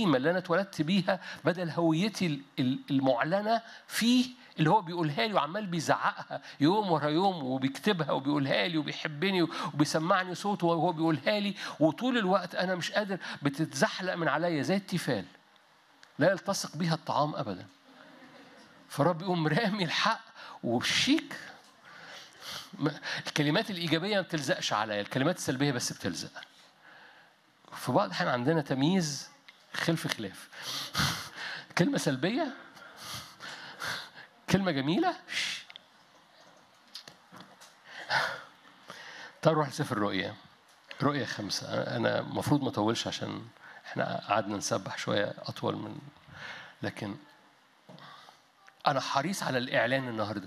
القديمه اللي انا اتولدت بيها بدل هويتي ال- ال- المعلنه فيه اللي هو بيقولها لي وعمال بيزعقها يوم ورا يوم وبيكتبها وبيقولها لي وبيحبني وبيسمعني صوته وهو بيقولها لي وطول الوقت انا مش قادر بتتزحلق من عليا زي التيفال لا يلتصق بيها الطعام ابدا فرب يقوم رامي الحق وبشيك ما- الكلمات الإيجابية ما بتلزقش عليا الكلمات السلبية بس بتلزق في بعض الأحيان عندنا تمييز خلف خلاف كلمة سلبية كلمة جميلة شش. طب نروح لسفر الرؤيا رؤيا خمسة أنا المفروض ما أطولش عشان إحنا قعدنا نسبح شوية أطول من لكن أنا حريص على الإعلان النهارده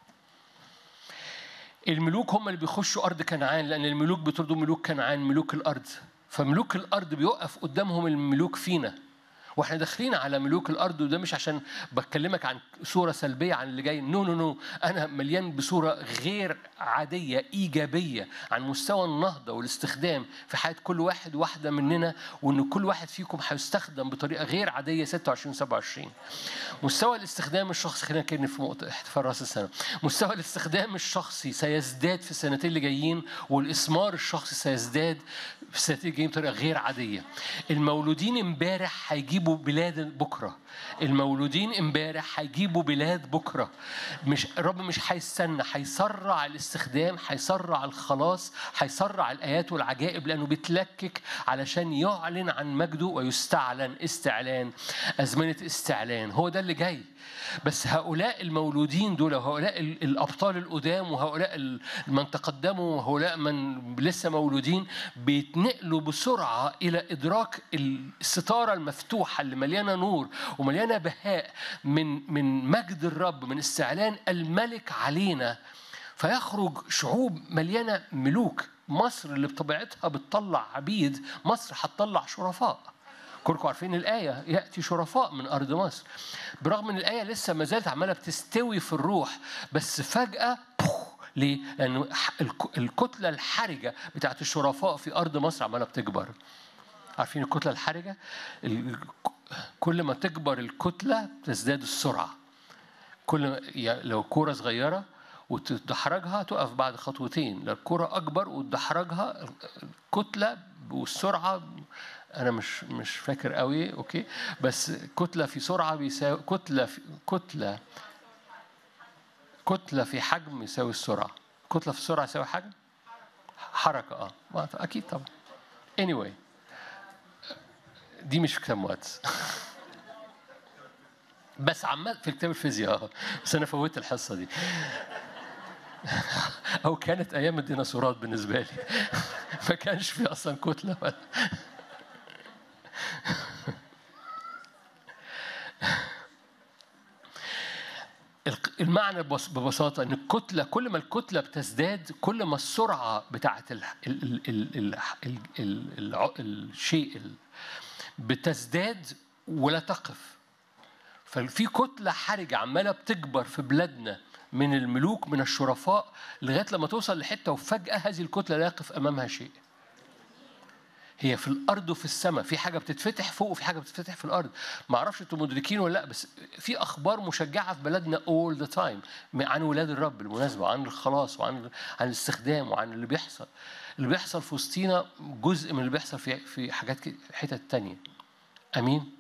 الملوك هم اللي بيخشوا ارض كنعان لان الملوك بيطردوا ملوك كنعان ملوك الارض فملوك الارض بيوقف قدامهم الملوك فينا واحنا داخلين على ملوك الارض وده مش عشان بكلمك عن صوره سلبيه عن اللي جاي نو نو نو انا مليان بصوره غير عاديه ايجابيه عن مستوى النهضه والاستخدام في حياه كل واحد واحده مننا وان كل واحد فيكم هيستخدم بطريقه غير عاديه 26 27 مستوى الاستخدام الشخصي خلينا نتكلم في مؤت- احتفال راس السنه مستوى الاستخدام الشخصي سيزداد في السنتين اللي جايين والاسمار الشخصي سيزداد في السنتين الجايين بطريقه غير عاديه المولودين امبارح هيجيبوا بلاد بكره المولودين امبارح هيجيبوا بلاد بكره مش الرب مش هيستنى هيسرع الاستخدام هيسرع الخلاص هيسرع الايات والعجائب لانه بيتلكك علشان يعلن عن مجده ويستعلن استعلان ازمنه استعلان هو ده اللي جاي بس هؤلاء المولودين دول وهؤلاء ال- الابطال القدام وهؤلاء ال- من تقدموا وهؤلاء من لسه مولودين بيتنقلوا بسرعه الى ادراك الستاره المفتوحه اللي مليانه نور ومليانه بهاء من من مجد الرب من استعلان الملك علينا فيخرج شعوب مليانه ملوك مصر اللي بطبيعتها بتطلع عبيد مصر هتطلع شرفاء كلكم عارفين الآية يأتي شرفاء من أرض مصر برغم أن الآية لسه ما زالت عمالة بتستوي في الروح بس فجأة بوخ، ليه؟ لأنه ح- الك- الكتلة الحرجة بتاعت الشرفاء في أرض مصر عمالة بتكبر عارفين الكتلة الحرجة؟ ال- كل ما تكبر الكتلة تزداد السرعة كل ما يعني لو كورة صغيرة وتدحرجها تقف بعد خطوتين لو الكرة أكبر وتدحرجها الكتلة والسرعة أنا مش مش فاكر قوي أوكي بس كتلة في سرعة بيساوي كتلة في كتلة كتلة في حجم يساوي السرعة كتلة في السرعة يساوي حجم حركة اه ما- أكيد طبعا anyway دي مش في كتاب مقدس بس عمال في كتاب الفيزياء اه بس انا فوتت الحصه دي او كانت ايام الديناصورات بالنسبه لي ما كانش في اصلا كتله ولا الق- المعنى ببس- ببساطة إن الكتلة كل ما الكتلة بتزداد كل ما السرعة بتاعت ال ال ال ال ال ال ال الع- الشيء ال- بتزداد ولا تقف ففي كتلة حرجة عمالة بتكبر في بلادنا من الملوك من الشرفاء لغاية لما توصل لحتة وفجأة هذه الكتلة لا يقف أمامها شيء هي في الارض وفي السماء في حاجه بتتفتح فوق وفي حاجه بتتفتح في الارض ما اعرفش انتم مدركين ولا لا بس في اخبار مشجعه في بلدنا all the time عن ولاد الرب بالمناسبه وعن الخلاص وعن عن الاستخدام وعن اللي بيحصل اللي بيحصل في وسطينا جزء من اللي بيحصل في في حاجات كده- حتت تانية امين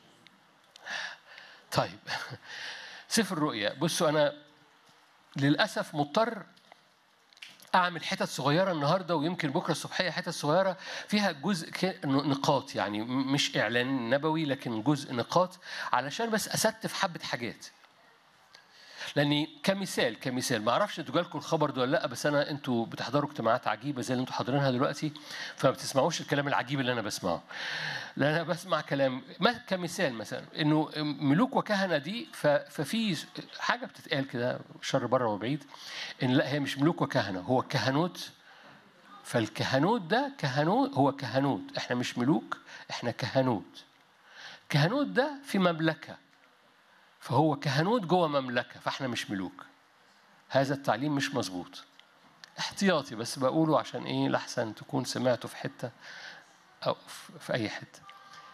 طيب سفر الرؤيا بصوا انا للاسف مضطر اعمل حتت صغيره النهارده ويمكن بكره الصبحيه حتت صغيره فيها جزء ك- نقاط يعني م- مش اعلان نبوي لكن جزء نقاط علشان بس استف حبه حاجات لاني كمثال كمثال ما اعرفش انتوا جالكم الخبر ده ولا لا بس انا انتوا بتحضروا اجتماعات عجيبه زي اللي انتوا حاضرينها دلوقتي فما بتسمعوش الكلام العجيب اللي انا بسمعه لان انا بسمع كلام ما- كمثال مثلا انه ملوك وكهنه دي ف- ففي حاجه بتتقال كده شر بره وبعيد ان لا هي مش ملوك وكهنه هو كهنوت فالكهنوت ده كهنوت هو كهنوت احنا مش ملوك احنا كهنوت كهنوت ده في مملكه فهو كهنوت جوه مملكه فاحنا مش ملوك هذا التعليم مش مظبوط احتياطي بس بقوله عشان ايه لحسن تكون سمعته في حته او في- في اي حته